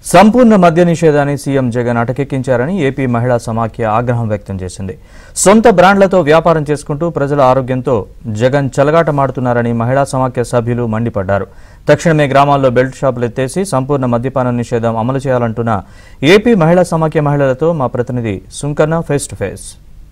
సంపూర్ణ మద్య నిషేధాన్ని సీఎం జగన్ అటకెక్కించారని ఏపీ మహిళా సమాఖ్య ఆగ్రహం వ్యక్తం చేసింది సొంత బ్రాండ్లతో వ్యాపారం చేసుకుంటూ ప్రజల ఆరోగ్యంతో జగన్ చెలగాటమాడుతున్నారని మహిళా సమాఖ్య సభ్యులు మండిపడ్డారు తక్షణమే గ్రామాల్లో బెల్ట్ షాపులు ఎత్తేసి సంపూర్ణ మద్యపాన నిషేధం అమలు చేయాలంటున్న ఏపీ మహిళా సమాఖ్య మహిళలతో మా ప్రతినిధి సుంకన్న ఫేస్ టు ఫేస్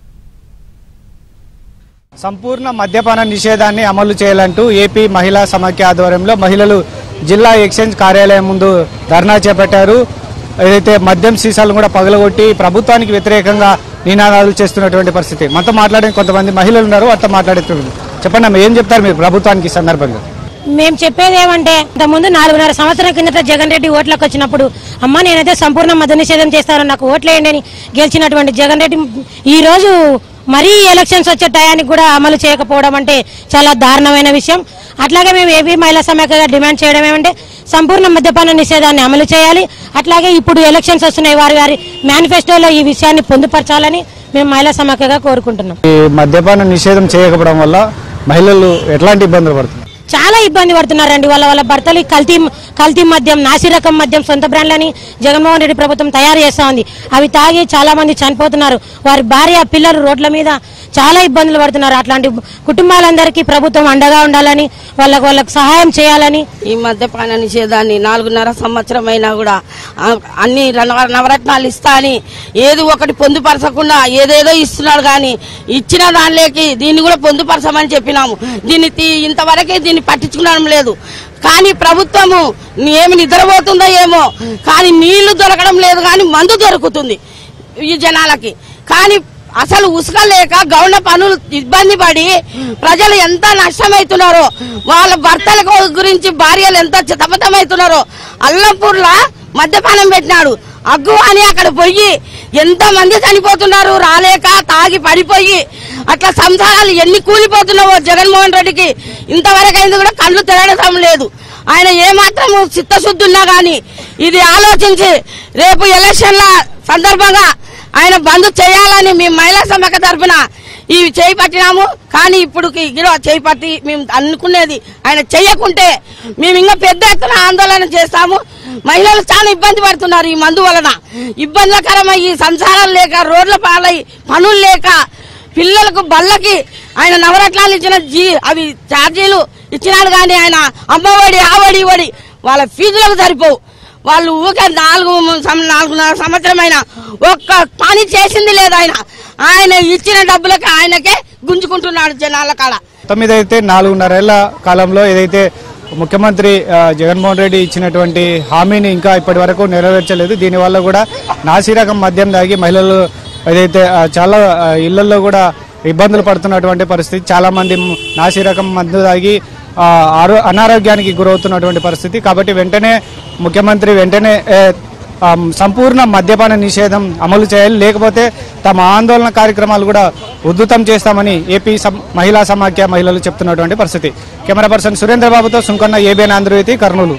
సంపూర్ణ మద్యపాన నిషేధాన్ని అమలు చేయాలంటూ ఏపీ మహిళా సమాఖ్య ఆధ్వర్యంలో మహిళలు జిల్లా ఎక్స్చేంజ్ కార్యాలయం ముందు ధర్నా చేపట్టారు ఏదైతే మద్యం సీసాలను కూడా పగలగొట్టి ప్రభుత్వానికి వ్యతిరేకంగా నినాదాలు చేస్తున్నటువంటి పరిస్థితి మనతో మాట్లాడే కొంతమంది మహిళలు ఉన్నారు వారితో మాట్లాడుతున్నారు చెప్పండి అమ్మ ఏం చెప్తారు మీరు ప్రభుత్వానికి ఈ సందర్భంగా మేము చెప్పేది ఏమంటే ఇంతకుముందు నాలుగున్నర సంవత్సరం కిందట జగన్ రెడ్డి ఓట్లకు వచ్చినప్పుడు అమ్మ నేనైతే సంపూర్ణ మద్య నిషేధం చేస్తాను నాకు ఓట్లేయండి అని గెలిచినటువంటి జగన్ రెడ్డి ఈ రోజు మరీ ఎలక్షన్స్ వచ్చే టయానికి కూడా అమలు చేయకపోవడం అంటే చాలా దారుణమైన విషయం అట్లాగే మేము ఏపీ మహిళా సమాఖ్యగా డిమాండ్ చేయడం ఏమంటే సంపూర్ణ మద్యపాన నిషేధాన్ని అమలు చేయాలి అట్లాగే ఇప్పుడు ఎలక్షన్స్ వస్తున్నాయి వారి వారి మేనిఫెస్టోలో ఈ విషయాన్ని పొందుపరచాలని మేము మహిళా సమాఖ్యగా కోరుకుంటున్నాం ఈ మద్యపాన నిషేధం చేయకపోవడం వల్ల మహిళలు ఎట్లాంటి ఇబ్బందులు పడుతున్నారు చాలా ఇబ్బంది పడుతున్నారండి వాళ్ళ వాళ్ళ భర్తలు ఈ కల్తీ కల్తీ మద్యం నాసి రకం మద్యం సొంత బ్రాండ్లని జగన్మోహన్ రెడ్డి ప్రభుత్వం తయారు చేస్తా ఉంది అవి తాగి చాలా మంది చనిపోతున్నారు వారి భార్య పిల్లలు రోడ్ల మీద చాలా ఇబ్బందులు పడుతున్నారు అట్లాంటి కుటుంబాలందరికీ ప్రభుత్వం అండగా ఉండాలని వాళ్ళకు వాళ్ళకు సహాయం చేయాలని ఈ మద్యపాన నిషేధాన్ని నాలుగున్నర సంవత్సరం అయినా కూడా ఆ, అన్ని రన- నవరత్నాలు ఇస్తా అని ఏది ఒకటి పొందుపరచకుండా ఏదేదో ఇస్తున్నాడు కానీ ఇచ్చిన దానిలోకి దీన్ని కూడా పొందుపరచమని చెప్పినాము దీన్ని తీ- ఇంతవరకే దీన్ని పట్టించుకోవడం లేదు కానీ ప్రభుత్వము ఏమి నిద్రపోతుందో ఏమో కానీ నీళ్లు దొరకడం లేదు కానీ మందు దొరుకుతుంది ఈ జనాలకి కానీ అసలు ఉసుక లేక గౌన పనులు ఇబ్బంది పడి ప్రజలు ఎంత నష్టమవుతున్నారో వాళ్ళ భర్తల గురించి భార్యలు ఎంత చితమతమవుతున్నారో అల్లంపూర్లా మద్యపానం పెట్టినాడు అగ్గు అని అక్కడ పోయి ఎంత మంది చనిపోతున్నారు రాలేక తాగి పడిపోయి అట్లా సంసారాలు ఎన్ని కూలిపోతున్నావో జగన్మోహన్ రెడ్డికి ఇంతవరకు అయింది కూడా కళ్ళు తెరవడం లేదు ఆయన ఏమాత్రం చిత్తశుద్ధి ఉన్నా గాని ఇది ఆలోచించి రేపు ఎలక్షన్ల సందర్భంగా ఆయన బంద్ చేయాలని మేము మహిళా సమాఖ్య తరఫున ఇవి చేయి పట్టినాము కానీ ఇప్పుడు గిరో చేయి పట్టి మేము అనుకునేది ఆయన చెయ్యకుంటే మేము ఇంకా పెద్ద ఎత్తున ఆందోళన చేస్తాము మహిళలు చాలా ఇబ్బంది పడుతున్నారు ఈ మందు వలన ఇబ్బందికరమై ఈ సంసారం లేక రోడ్ల పాలై పనులు లేక పిల్లలకు బళ్ళకి ఆయన నవరత్నాలు ఇచ్చిన జీ అవి ఛార్జీలు ఇచ్చినాడు కానీ ఆయన అమ్మఒడి ఆవడి ఇవడి వాళ్ళ ఫీజులకు సరిపోవు వాళ్ళు ఊకే నాలుగు సం- నాలుగున్నర సంవత్సరం అయినా ఒక్క పని చేసింది లేదు ఆయన ఆయన ఇచ్చిన డబ్బులకి ఆయనకే గుంజుకుంటున్నాడు జనాల కాడ మొత్తం మీద అయితే నాలుగున్నరేళ్ల కాలంలో ఏదైతే ముఖ్యమంత్రి ఆ, జగన్మోహన్ రెడ్డి ఇచ్చినటువంటి హామీని ఇంకా ఇప్పటి వరకు నెరవేర్చలేదు దీనివల్ల కూడా నాసిరకం మద్యం తాగి మహిళలు ఏదైతే ఆ, చాలా ఆ, ఇళ్లలో కూడా ఇబ్బందులు పడుతున్నటువంటి పరిస్థితి చాలా మంది నాసిరకం మందు తాగి ఆ, ఆరో అనారోగ్యానికి గురవుతున్నటువంటి పరిస్థితి కాబట్టి వెంటనే ముఖ్యమంత్రి వెంటనే ఏ, ఆ, సంపూర్ణ మద్యపాన నిషేధం అమలు చేయాలి లేకపోతే తమ ఆందోళన కార్యక్రమాలు కూడా ఉద్ధృతం చేస్తామని ఏపీ సం- మహిళా సమాఖ్య మహిళలు చెప్తున్నటువంటి పరిస్థితి కెమెరా పర్సన్ సురేంద్రబాబుతో సుంకన్న ఏబిఎన్ ఆంధ్రజ్యోతి కర్నూలు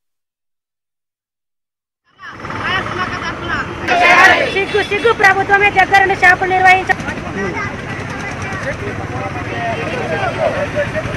సిగ్గు సిగ్గు ప్రభుత్వమే దగ్గరుండి షాపులు నిర్వహించ